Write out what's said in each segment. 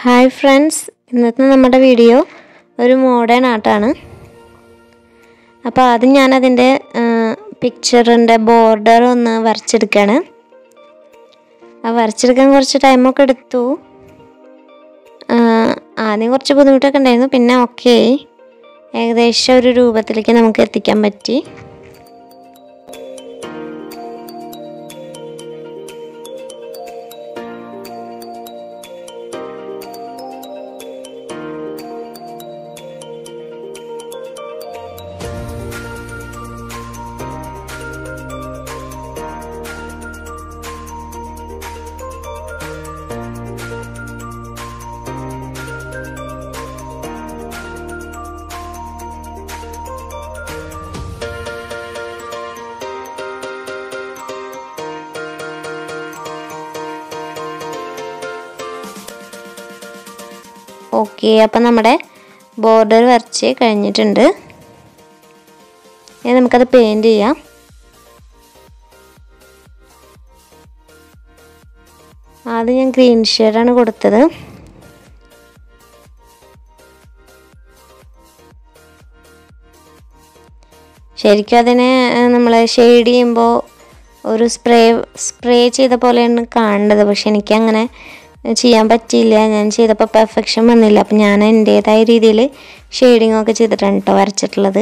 hi friends ഇന്നത്തെ നമ്മുടെ video ഒരു മോഡേൺ ആർട്ടാണ് അപ്പോൾ ആദ്യം ഞാനതിൻ്റെ പിക്ചറിൻ്റെ ബോർഡർ ഒന്ന് വരച്ചെടുക്കുകയാണ് ആ വരച്ചെടുക്കാൻ കുറച്ച് ടൈമൊക്കെ എടുത്തു ആ, ആദ്യം കുറച്ച് ബുദ്ധിമുട്ടൊക്കെ ഉണ്ടായിരുന്നു പിന്നെ ഓക്കെ ഏകദേശം ഒരു രൂപത്തിലേക്ക് നമുക്ക് എത്തിക്കാൻ പറ്റി ഓക്കെ അപ്പം നമ്മുടെ ബോർഡർ വരച്ച് കഴിഞ്ഞിട്ടുണ്ട് ഇനി നമുക്കത് പെയിൻറ് ചെയ്യാം ആദ്യം ഞാൻ ഗ്രീൻ ഷെയ്ഡാണ് കൊടുത്തത് ശരിക്കും അതിനെ നമ്മൾ ഷെയ്ഡ് ചെയ്യുമ്പോൾ ഒരു സ്പ്രേ സ്പ്രേ ചെയ്ത പോലെയാണ് കാണേണ്ടത് പക്ഷെ എനിക്കങ്ങനെ ചെയ്യാൻ പറ്റിയില്ല ഞാൻ ചെയ്തപ്പോൾ പെർഫെക്ഷൻ വന്നില്ല അപ്പം ഞാൻ എൻ്റേതായ രീതിയിൽ ഷെയ്ഡിങ് ഒക്കെ ചെയ്തിട്ടാണ് കേട്ടോ വരച്ചിട്ടുള്ളത്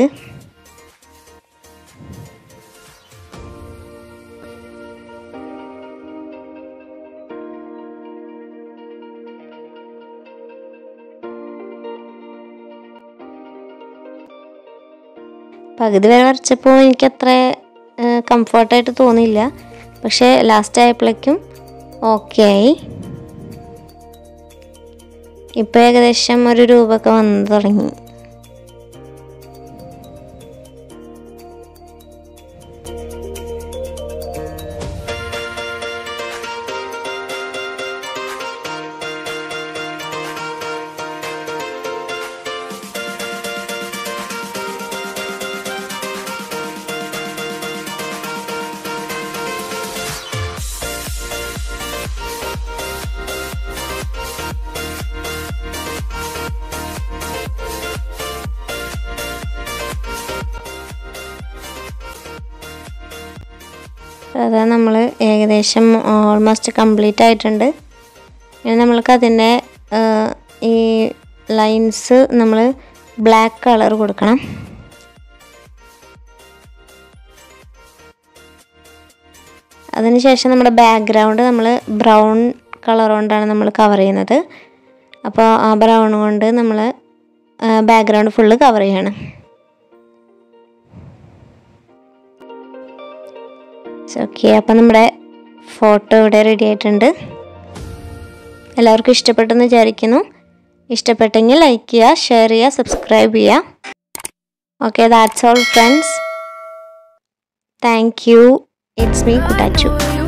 പകുതി വരെ വരച്ചപ്പോൾ എനിക്കത്ര കംഫർട്ടായിട്ട് തോന്നിയില്ല പക്ഷേ ലാസ്റ്റ് ആയപ്പോഴേക്കും ഓക്കെ ആയി ഇപ്പം ഏകദേശം ഒരു രൂപമൊക്കെ വന്നു തുടങ്ങി അത് നമ്മൾ ഏകദേശം ഓൾമോസ്റ്റ് കംപ്ലീറ്റ് ആയിട്ടുണ്ട് ഇനി നമ്മൾക്ക് അതിൻ്റെ ഈ ലൈൻസ് നമ്മൾ ബ്ലാക്ക് കളർ കൊടുക്കണം അതിനുശേഷം നമ്മുടെ ബാക്ക്ഗ്രൗണ്ട് നമ്മൾ ബ്രൗൺ കളർ കൊണ്ടാണ് നമ്മൾ കവർ ചെയ്യുന്നത് അപ്പോൾ ആ ബ്രൗൺ കൊണ്ട് നമ്മൾ ബാക്ക്ഗ്രൗണ്ട് ഫുള്ള് കവർ ചെയ്യണം ഓക്കെ അപ്പം നമ്മുടെ ഫോട്ടോ ഇവിടെ റെഡി ആയിട്ടുണ്ട് എല്ലാവർക്കും ഇഷ്ടപ്പെട്ടെന്ന് വിചാരിക്കുന്നു ഇഷ്ടപ്പെട്ടെങ്കിൽ ലൈക്ക് ചെയ്യുക ഷെയർ ചെയ്യുക സബ്സ്ക്രൈബ് ചെയ്യുക okay that's all friends thank you it's me കുട്ടാച്ചു